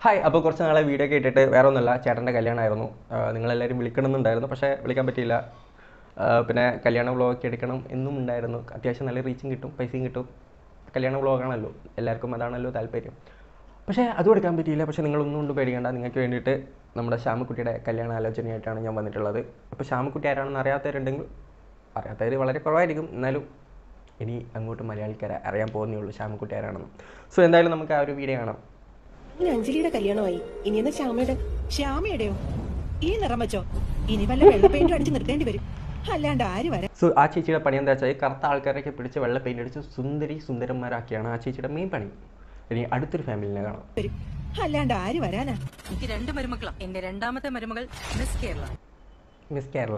Hi അപ്പോൾ കുറച്ച് നാളെ വീഡിയോ ഒക്കെ ഇട്ടിട്ട് വേറെ ഒന്നുമല്ല ചേട്ടൻ്റെ കല്യാണമായിരുന്നു ആ, നിങ്ങളെല്ലാവരും വിളിക്കണമെന്നുണ്ടായിരുന്നു പക്ഷേ വിളിക്കാൻ പറ്റിയില്ല ആ, പിന്നെ കല്യാണ വ്ളോഗൊക്കെ എടുക്കണം എന്നും ഉണ്ടായിരുന്നു അത്യാവശ്യം നല്ല റീച്ചും കിട്ടും പൈസയും കിട്ടും കല്യാണ വ്ളോഗാണല്ലോ എല്ലാവർക്കും അതാണല്ലോ താല്പര്യം പക്ഷേ അതും എടുക്കാൻ പറ്റിയില്ല പക്ഷേ നിങ്ങളൊന്നും കൊണ്ട് പേടിക്കേണ്ട നിങ്ങൾക്ക് വേണ്ടിയിട്ട് നമ്മുടെ ശ്യാമക്കുട്ടിയുടെ കല്യാണ ആലോചനയായിട്ടാണ് ഞാൻ വന്നിട്ടുള്ളത് അപ്പോൾ ശ്യാമക്കുട്ടി ആരാണെന്ന് അറിയാത്തവരുണ്ടെങ്കിൽ അറിയാത്തവർ വളരെ കുറവായിരിക്കും എന്നാലും ഇനി അങ്ങോട്ട് മലയാളിക്കാരെ അറിയാൻ പോകുന്നേ ഉള്ളൂ ശ്യാമക്കുട്ടി ആരാണെന്ന് സോ എന്തായാലും നമുക്ക് ആ ഒരു വീഡിയോ കാണാം ഇനി അഞ്ജലിയുടെ കല്യാണമായി ഇനി എന്നാ ശ്യാമയുടെ ശ്യാമയുടെയോ ഈ നിറം വെച്ചോ ഇനി വല്ല വെള്ള പെയിന്റ് അടിച്ച് നിർത്തേണ്ടി വരും അല്ലാണ്ട് ആര് വരാൻ സോ ആ ചേച്ചിയുടെ പണി എന്താ വെച്ചാൽ ഈ കറുത്ത ആൾക്കാരൊക്കെ പിടിച്ച് വെള്ള പെയിന്റ് അടിച്ച് സുന്ദരി സുന്ദരന്മാരാക്കിയാണ് ആ ചേച്ചിയുടെ മെയിൻ പണി ഇനി അടുത്തൊരു ഫാമിലിനെ കാണാം വരും അല്ലാണ്ട് ആര് വരാനാ എനിക്ക് രണ്ട് മരുമക്കളാ എന്റെ രണ്ടാമത്തെ മരുമകൾ മിസ് കേരള മിസ് കേരള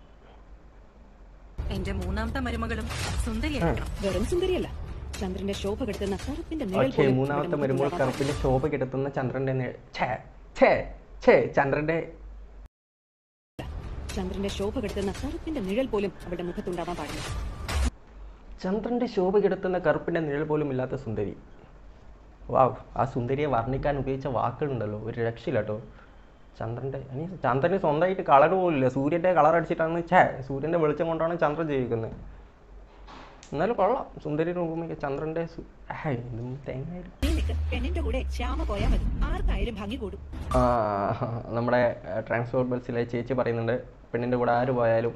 എന്റെ മൂന്നാമത്തെ മരുമകളും സുന്ദരിയായിരിക്കണം വെറും സുന്ദരിയല്ല ചന്ദ്രന്റെ ശോഭ കെടുത്തുന്ന കറുപ്പിന്റെ നിഴൽ ഓക്കെ പോലും മൂന്നാമത്തെ ഇവിടെ വരുമ്പോൾ മുഖത്തുണ്ടാവാൻ കറുപ്പിന്റെ ശോഭ കിടത്തുന്ന ചന്ദ്രന്റെ നേ- ഛേ ഛേ ഛേ ചന്ദ്രന്റെ പാടില്ല. ചന്ദ്രന്റെ ശോഭ കെടുത്തുന്ന കറുപ്പിന്റെ നിഴൽ പോലും അവരുടെ മുഖത്തുണ്ടാവാൻ പാടില്ല ചന്ദ്രന്റെ ശോഭ കിടത്തുന്ന കറുപ്പിന്റെ നിഴൽ പോലും ഇല്ലാത്ത സുന്ദരി വാവ് ആ സുന്ദരിയെ വർണ്ണിക്കാൻ ഉപയോഗിച്ച വാക്കുകളുണ്ടല്ലോ ഒരു രക്ഷയില്ല കേട്ടോ ചന്ദ്രന്റെ ഇനി ചന്ദ്രന് സ്വന്തമായിട്ട് കളർ പോലില്ല സൂര്യന്റെ കളർ അടിച്ചിട്ടാണ് ഛേ സൂര്യന്റെ വെളിച്ചം കൊണ്ടാണ് ചന്ദ്രൻ ജീവിക്കുന്നത് എന്നാലും കൊള്ളാം സുന്ദരി നോക്കുമ്പോൾ ചന്ദ്രന്റെ സു- ഹായ്, ഇതും തേങ്ങയായിരുന്നു നീ നിൽക്ക് പെണ്ണിന്റെ കൂടെ ശ്യാമ പോയാൽ മതി ആർക്കായാലും ഭംഗി കൂടും ആ, നമ്മുടെ ട്രാൻസ്പോർട്ട് ബസ്സിലെ ചേച്ചി പറയുന്നുണ്ട് പെണ്ണിൻ്റെ കൂടെ ആര് പോയാലും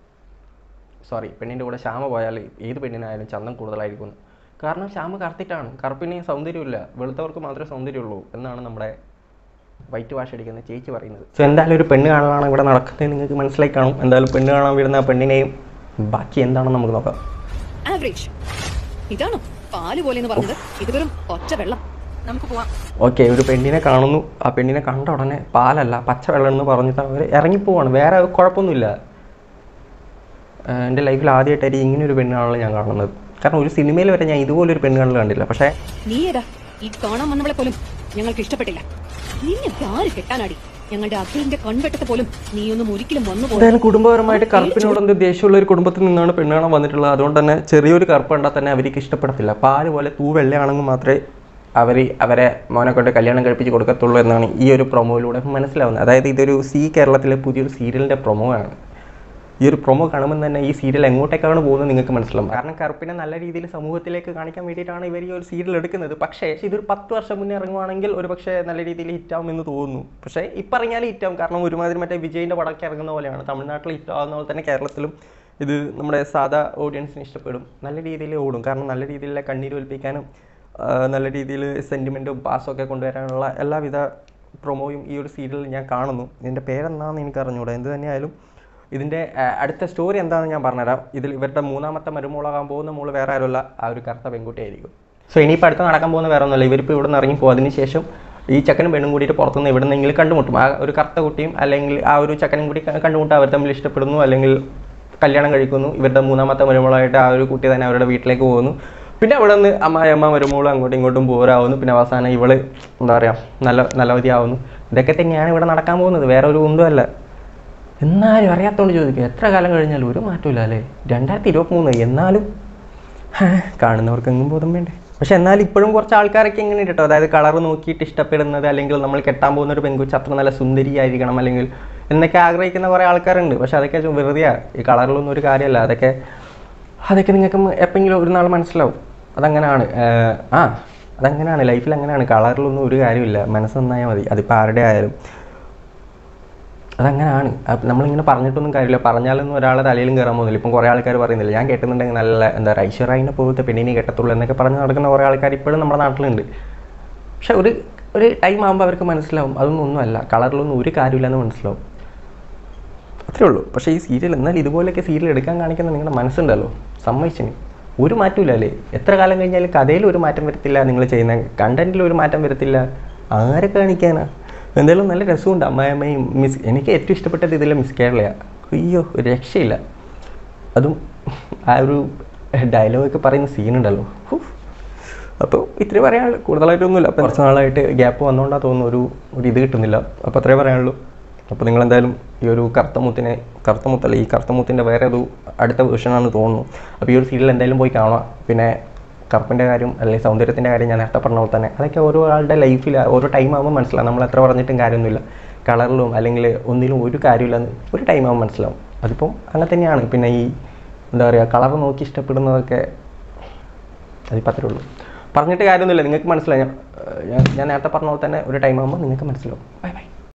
സോറി പെണ്ണിൻ്റെ കൂടെ ശ്യാമ പോയാൽ ഏത് പെണ്ണിനായാലും ചന്തം കൂടുതലായിരിക്കും എന്ന്. കാരണം ശ്യാമ കറുത്തിട്ടാണ് കറുപ്പിന് സൗന്ദര്യമില്ല വെളുത്തവർക്ക് മാത്രമേ സൗന്ദര്യമുള്ളൂ എന്നാണ് നമ്മുടെ വൈറ്റ് വാഷ് അടിക്കുന്ന ചേച്ചി പറയുന്നത് സോ എന്തായാലും ഒരു പെണ്ണ് കാണാനാണ് ഇവിടെ നടക്കുന്നത് നിങ്ങൾക്ക് മനസ്സിലായി കാണും എന്തായാലും പെണ്ണ് കാണാൻ വരുന്ന ആ പെണ്ണിനെയും ബാക്കി എന്താണെന്ന് നമുക്ക് നോക്കാം ആവറേജ് ഇതാണോ പാല് പോലെ എന്ന് പറഞ്ഞത് ഇത് വെറും ഒറ്റ വെള്ളം നമുക്ക് പോവാം ഓക്കെ ഒരു പെണ്ണിനെ കാണുന്നു ആ പെണ്ണിനെ കണ്ട ഉടനെ പാലല്ല പച്ചവെള്ളം എന്ന് പറഞ്ഞിട്ട് അവർ ഇറങ്ങിപ്പോവാണ് വേറെ കുഴപ്പമൊന്നുമില്ല ആഹ് എൻ്റെ ലൈഫിൽ ആദ്യമായിട്ടായിരിക്കും ഇങ്ങനെ ഒരു പെണ്ണ് കാണൽ ഞാൻ കാണുന്നത് കാരണം ഒരു സിനിമയിൽ വരെ ഞാൻ ഇതുപോലൊരു പെണ്ണ് കാണൽ കണ്ടില്ല പക്ഷേ നീ ഏതാ ഈ കാണാൻ വന്നവളെ പോലും ഞങ്ങൾക്ക് ഇഷ്ടപ്പെട്ടില്ല നിന്നെയൊക്കെ ആര് കെട്ടാനാടി ഞങ്ങളുടെ അഖിലിന്റെ കൺവെട്ടത്തെ പോലും നീയൊന്നും ഒരിക്കലും വന്നു പോകും എന്തായാലും കുടുംബപരമായിട്ട് കറുപ്പിനോട് എന്ത് ദേഷ്യമുള്ള ഒരു കുടുംബത്തിൽ നിന്നാണ് പെണ്ണ് കാണാൻ വന്നിട്ടുള്ളത് അതുകൊണ്ട് തന്നെ ചെറിയൊരു കറുപ്പ് കണ്ടാൽ തന്നെ അവർക്ക് ഇഷ്ടപ്പെടത്തില്ല പാല് പോലെ തൂ വെള്ളയാണെങ്കിൽ മാത്രമേ അവർ അവരെ മോനെ കൊണ്ട് കല്യാണം കഴിപ്പിച്ച് കൊടുക്കത്തുള്ളൂ എന്നാണ് ഈ ഒരു പ്രൊമോയിലൂടെ മനസ്സിലാവുന്നത് അതായത് ഇതൊരു സി കേരളത്തിലെ പുതിയൊരു സീരിയലിൻ്റെ പ്രൊമോ ആണ് ഈ ഒരു പ്രൊമോ കാണുമ്പോൾ തന്നെ ഈ സീരിയൽ എങ്ങോട്ടേക്കാണ് പോകുന്നത് നിങ്ങൾക്ക് മനസ്സിലാവും കാരണം കറുപ്പിനെ നല്ല രീതിയിൽ സമൂഹത്തിലേക്ക് കാണിക്കാൻ വേണ്ടിയിട്ടാണ് ഇവർ ഈ ഒരു സീരിയൽ എടുക്കുന്നത് പക്ഷേ ഇതൊരു പത്ത് വർഷം മുന്നേ ഇറങ്ങുവാണെങ്കിൽ ഒരു പക്ഷേ നല്ല രീതിയിൽ ഹിറ്റാവും എന്ന് തോന്നുന്നു പക്ഷേ ഇപ്പം ഇറങ്ങിയാൽ ഹിറ്റാവും കാരണം ഒരുമാതിരി മറ്റേ വിജയിൻ്റെ പടമൊക്കെ ഇറങ്ങുന്ന പോലെയാണ് തമിഴ്നാട്ടിൽ ഹിറ്റാവുന്ന പോലെ തന്നെ കേരളത്തിലും ഇത് നമ്മുടെ സാധാ ഓഡിയൻസിന് ഇഷ്ടപ്പെടും നല്ല രീതിയിൽ ഓടും കാരണം നല്ല രീതിയിലുള്ള കണ്ണീര് ഒലിപ്പിക്കാനും ആ, നല്ല രീതിയിൽ സെൻറ്റിമെൻറ്റും പാസ്സും ഒക്കെ കൊണ്ടുവരാനുള്ള എല്ലാവിധ പ്രൊമോയും ഈ ഒരു സീരിയലിൽ ഞാൻ കാണുന്നു ഇതിൻ്റെ പേരെന്താണെന്ന് എനിക്ക് അറിഞ്ഞുകൂടാ എന്ത് തന്നെയായാലും ഇതിൻ്റെ ആ, അടുത്ത സ്റ്റോറി എന്താണെന്ന് ഞാൻ പറഞ്ഞുതരാം ഇതിൽ ഇവരുടെ മൂന്നാമത്തെ മരുമോളാകാൻ പോകുന്ന മോള് വേറെ ആരുമല്ല ആ ഒരു കറുത്ത പെൺകുട്ടിയായിരിക്കും സോ ഇനിയിപ്പോൾ അടുത്ത് നടക്കാൻ പോകുന്ന വേറെ ഒന്നുമല്ല ഇവരിപ്പോൾ ഇവിടെ നിന്ന് ഇറങ്ങിപ്പോകും അതിന് ശേഷം ഈ ചക്കനും പെണ്ണും കൂടിയിട്ട് പുറത്തുനിന്ന് എവിടെ നിന്നെങ്കിലും കണ്ടുമുട്ടും ആ ഒരു കറുത്ത കുട്ടിയും അല്ലെങ്കിൽ ആ ഒരു ചക്കനും കൂടി ക- കണ്ടുമുട്ടും അവർ തമ്മിൽ ഇഷ്ടപ്പെടുന്നു അല്ലെങ്കിൽ കല്യാണം കഴിക്കുന്നു ഇവരുടെ മൂന്നാമത്തെ മരുമോളായിട്ട് ആ ഒരു കുട്ടി തന്നെ അവരുടെ വീട്ടിലേക്ക് പോകുന്നു പിന്നെ അവിടെ നിന്ന് അമ്മായി അമ്മ മരുമോളും അങ്ങോട്ടും ഇങ്ങോട്ടും പോരാവുന്നു പിന്നെ അവസാനം ഇവള് എന്താ പറയുക നല്ല നല്ലവതിയാവുന്നു ഇതൊക്കെ തന്നെയാണ് ഇവിടെ നടക്കാൻ പോകുന്നത് വേറെ ഒരു ഒന്നുമല്ല എന്നാലും അറിയാത്തോണ്ട് ചോദിക്കുക എത്ര കാലം കഴിഞ്ഞാലും ഒരു മാറ്റമില്ല അല്ലേ രണ്ടായിരത്തി ഇരുപത്തി മൂന്ന് എന്നാലും ഹാ, കാണുന്നവർക്കെങ്ങും ബോധം വേണ്ടേ പക്ഷെ എന്നാലും ഇപ്പോഴും കുറച്ച് ആൾക്കാരൊക്കെ ഇങ്ങനെ കേട്ടോ അതായത് കളർ നോക്കിയിട്ട് ഇഷ്ടപ്പെടുന്നത് അല്ലെങ്കിൽ നമ്മൾ കെട്ടാൻ പോകുന്ന ഒരു പെൺകുച്ച് അത്ര നല്ല സുന്ദരിയായിരിക്കണം അല്ലെങ്കിൽ എന്നൊക്കെ ആഗ്രഹിക്കുന്ന കുറേ ആൾക്കാരുണ്ട് പക്ഷെ അതൊക്കെ ചു- വെറുതെയാണ് ഈ കളറിലൊന്നും ഒരു കാര്യമല്ല അതൊക്കെ അതൊക്കെ നിങ്ങൾക്ക് എപ്പോഴെങ്കിലും ഒരു നാൾ മനസ്സിലാവും അതങ്ങനെയാണ് ഏർ, ആ അതങ്ങനെയാണ് ലൈഫിൽ അങ്ങനെയാണ് കളറിലൊന്നും ഒരു കാര്യമില്ല മനസ്സ് നന്നായാൽ മതി അതിപ്പോൾ ആരുടെ ആയാലും അതങ്ങനെയാണ് അപ്പൊ നമ്മളിങ്ങനെ പറഞ്ഞിട്ടൊന്നും കാര്യമില്ല പറഞ്ഞാലൊന്നും ഒരാളെ തലയിലും കയറാൻ പോകുന്നില്ല ഇപ്പം കുറേ ആൾക്കാർ പറയുന്നില്ല ഞാൻ കേട്ടുന്നുണ്ടെങ്കിൽ നല്ല എന്താ പറയുക ഐശ്വര്യനെ പോലത്തെ പെണ്ണിനെ കെട്ടത്തുള്ളൂ എന്നൊക്കെ പറഞ്ഞ് നടക്കുന്ന കുറേ ആൾക്കാർ ഇപ്പോഴും നമ്മുടെ നാട്ടിലുണ്ട് പക്ഷെ ഒരു ഒരു ടൈം ആകുമ്പോൾ അവർക്ക് മനസ്സിലാവും അതൊന്നും ഒന്നുമല്ല കളറിലൊന്നും ഒരു കാര്യമില്ലെന്ന് മനസ്സിലാവും അത്രേ ഉള്ളൂ പക്ഷേ ഈ സീരിയൽ എന്നാൽ ഇതുപോലെയൊക്കെ സീരിയൽ എടുക്കാൻ കാണിക്കുന്ന നിങ്ങളുടെ മനസ്സുണ്ടല്ലോ സമ്മതിച്ചിന് ഒരു മാറ്റമില്ല അല്ലേ എത്ര കാലം കഴിഞ്ഞാലും കഥയിൽ ഒരു മാറ്റം വരത്തില്ല നിങ്ങൾ ചെയ്യുന്ന കണ്ടന്റിൽ ഒരു മാറ്റം വരത്തില്ല ആരെ കാണിക്കാനാ എന്തായാലും നല്ല രസമുണ്ട് അമ്മായിയമ്മയും മിസ് എനിക്ക് ഏറ്റവും ഇഷ്ടപ്പെട്ടത് ഇതിലെ മിസ് കേരളയാണ് അയ്യോ ഒരു രക്ഷയില്ല അതും ആ ഒരു ഡയലോഗൊക്കെ പറയുന്ന സീനുണ്ടല്ലോ അപ്പോൾ ഇത്രയും പറയാനുള്ളൂ കൂടുതലായിട്ടൊന്നുമില്ല അപ്പോൾ കുറച്ച് നാളായിട്ട് ഗ്യാപ്പ് വന്നുകൊണ്ടാണ് തോന്നുന്നു ഒരു ഒരു ഇത് കിട്ടുന്നില്ല അപ്പോൾ അത്രേ പറയാനുള്ളൂ അപ്പോൾ നിങ്ങൾ എന്തായാലും ഈ ഒരു കറുത്തമുത്തിനെ കറുത്തമുത്തല്ല ഈ കറുത്തമുത്തിൻ്റെ വേറെ ഒരു അടുത്ത വേർഷനാണെന്ന് തോന്നുന്നു അപ്പോൾ ഈ ഒരു സീരിയൽ എന്തായാലും പോയി കാണുക പിന്നെ കറുപ്പിൻ്റെ കാര്യം അല്ലെങ്കിൽ സൗന്ദര്യത്തിൻ്റെ കാര്യം ഞാൻ നേരത്തെ പറഞ്ഞ പോലെ തന്നെ അതൊക്കെ ഓരോ ആളുടെ ലൈഫിൽ ഓരോ ടൈം ആകുമ്പോൾ മനസ്സിലാവും നമ്മൾ എത്ര പറഞ്ഞിട്ടും കാര്യമൊന്നുമില്ല കളറിലും അല്ലെങ്കിൽ ഒന്നിലും ഒരു കാര്യമില്ലെന്ന് ഒരു ടൈം ആകുമ്പോൾ മനസ്സിലാവും അതിപ്പം അങ്ങനെ തന്നെയാണ് പിന്നെ ഈ എന്താ പറയുക കളർ നോക്കി ഇഷ്ടപ്പെടുന്നതൊക്കെ അതിപ്പോൾ അത്രേ ഉള്ളൂ പറഞ്ഞിട്ട് കാര്യമൊന്നുമില്ല നിങ്ങൾക്ക് മനസ്സിലായി ഞാൻ ഞാൻ- ഞാൻ നേരത്തെ പറഞ്ഞ പോലെ തന്നെ ഒരു ടൈം ആകുമ്പോൾ നിങ്ങൾക്ക് മനസ്സിലാവും ബൈ ബൈ